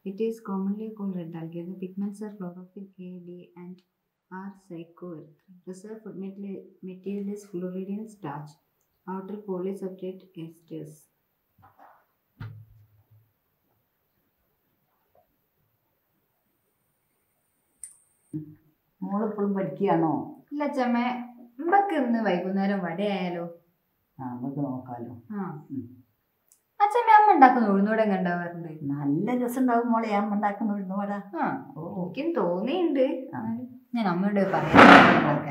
It is commonly called red algae. The pigments are chlorophyll A, D, and are psychoactive. Reserved food material material is fluorine starch. Outer polysubstrate esters. മോളിപ്പോഴും പഠിക്കുകയാണോ ഇല്ല അച്ഛമ്മ നമുക്ക് ഇന്ന് വൈകുന്നേരം വടയായാലോ ആ നമുക്ക് നോക്കാലോ ആ ഉം. അച്ഛമ്മ അമ്മ ഉണ്ടാക്കുന്ന ഉഴുന്നോടെ ഉണ്ടാവാറുണ്ട് നല്ല രസം ഉണ്ടാവും മോളെ ഞാൻ ഉണ്ടാക്കുന്ന ഉഴുന്നുവട ആ ഓ എനിക്കും തോന്നിയിട്ടുണ്ട് ആ. ഞാൻ അമ്മയോട് പറയാം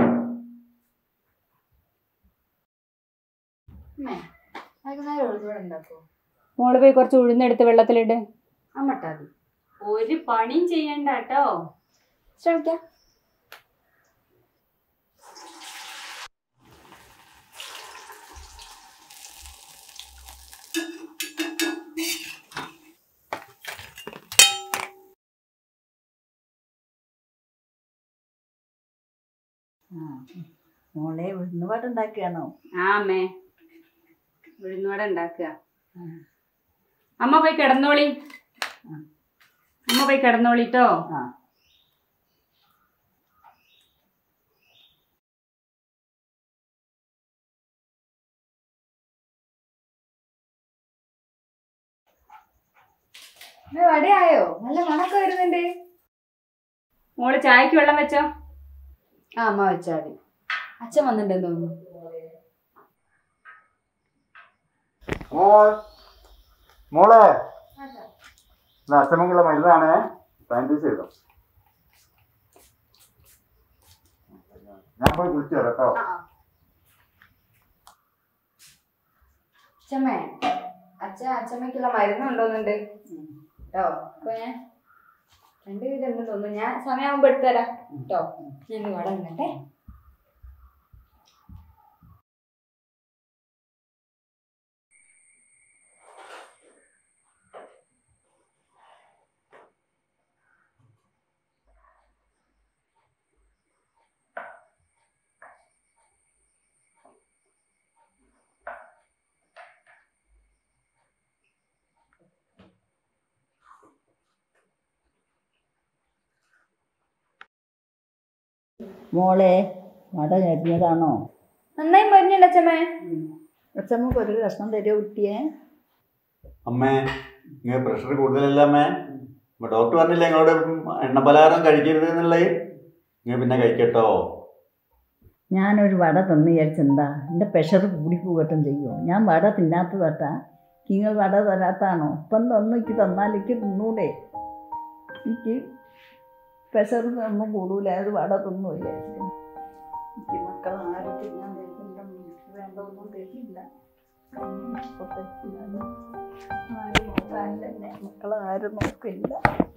വൈകുന്നേരം ഉഴുന്നോടെ ഉണ്ടാക്കോ മോള് പോയി കുറച്ച് ഉഴുന്നെടുത്ത് വെള്ളത്തിലിട്ട് അമ്മ ഇട്ടാതി ഒരു പണിയും ചെയ്യണ്ട കേട്ടോ ശ്രമിക്കാം ആ മോളെ ഉഴുന്നുവട ഉണ്ടാക്കുകയാണോ ആ അമ്മേ ഉഴുന്നുവട ഉണ്ടാക്കുക അമ്മ പോയി കിടന്നോളി ആ. അമ്മ പോയി കിടന്നോളിട്ടോ ആ വടയായോ നല്ല മണൊക്കെ വരുന്നുണ്ട് മോള് ചായക്ക് വെള്ളം വെച്ചോ ആ അമ്മ വെച്ചാൽ മതി അച്ഛൻ വന്നിട്ടുണ്ടെന്ന് തോന്നുന്നു മോൾ മോളെ ഇത് അച്ഛമംഗല മരുന്നാണ് സാനിറ്റൈസ് ചെയ്തോ ഞാൻ പോയി കുളിച്ചു തരാം കേട്ടോ അച്ഛമ്മേ അച്ഛൻ അച്ഛമ്മയ്ക്കുള്ള മരുന്ന് കൊണ്ടുവന്നുണ്ട് കേട്ടോ അപ്പൊ ഞാൻ രണ്ട് വീട് എന്ന് തോന്നുന്നു ഞാൻ സമയമാകുമ്പോ എടുത്തുതരാം കേട്ടോ ഞാൻ ഇന്ന് വട നിന്നട്ടെ മോളെ വട ഞെരിഞ്ഞതാണോ നന്നായി മരുന്നുണ്ട് അച്ഛമ്മേ അച്ഛമ്മക്ക് ഒരു കഷ്ണം തരുമോ കുട്ടിയെ അമ്മേ നിങ്ങൾ പ്രഷർ കൂടുതലല്ല അമ്മേ അപ്പൊ ഡോക്ടർ പറഞ്ഞില്ലേ നിങ്ങളോട് എണ്ണ പലഹാരം കഴിക്കരുത് എന്നുള്ളത് നിങ്ങൾ പിന്നെ കഴിക്കട്ടോ ഞാനൊരു വട തന്നു വിചാരിച്ചെന്താ എൻ്റെ പ്രഷർ കൂടി പോകട്ടും ചെയ്യുമോ ഞാൻ വട തിന്നാത്തതട്ടാ നിങ്ങൾ വട തരാത്താണോ ഇപ്പം തന്നു എനിക്ക് തന്നാൽ എനിക്ക് തിന്നൂടെ എനിക്ക് പ്രഷർ ഒന്നും കൂടൂല അത് വട തിന്നു വിചാരിച്ചു എനിക്ക് മക്കൾ ആരും തിന്നാൻ തരുന്നില്ല എനിക്ക് വേണ്ടതൊന്നും തരില്ല ആരും നോക്കാൻ തന്നെ മക്കളെ ആരും നോക്കില്ല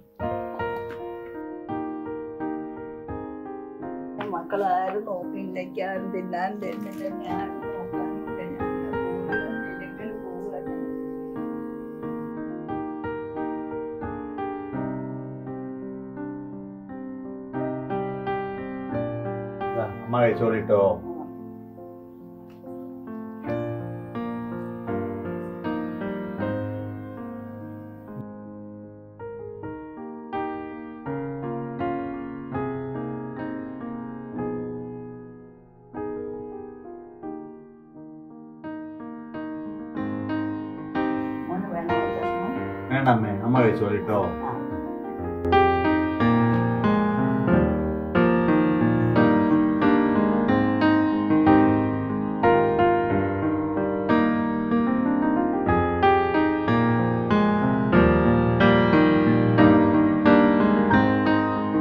മക്കൾ ആരും നോക്കില്ല എനിക്ക് ആരും തിന്നാൻ തരുന്നില്ല ഞാൻ നോക്കാനില്ല ഞാൻ എവിടെയെങ്കിലും പോവുകയാണ് ദാ, അമ്മ കഴിച്ചോളിട്ടോ മോന് വേണോ ഒരു കഷ്ണം? വേണ്ട അമ്മേ അമ്മ കഴിച്ചോളിട്ടോ ആ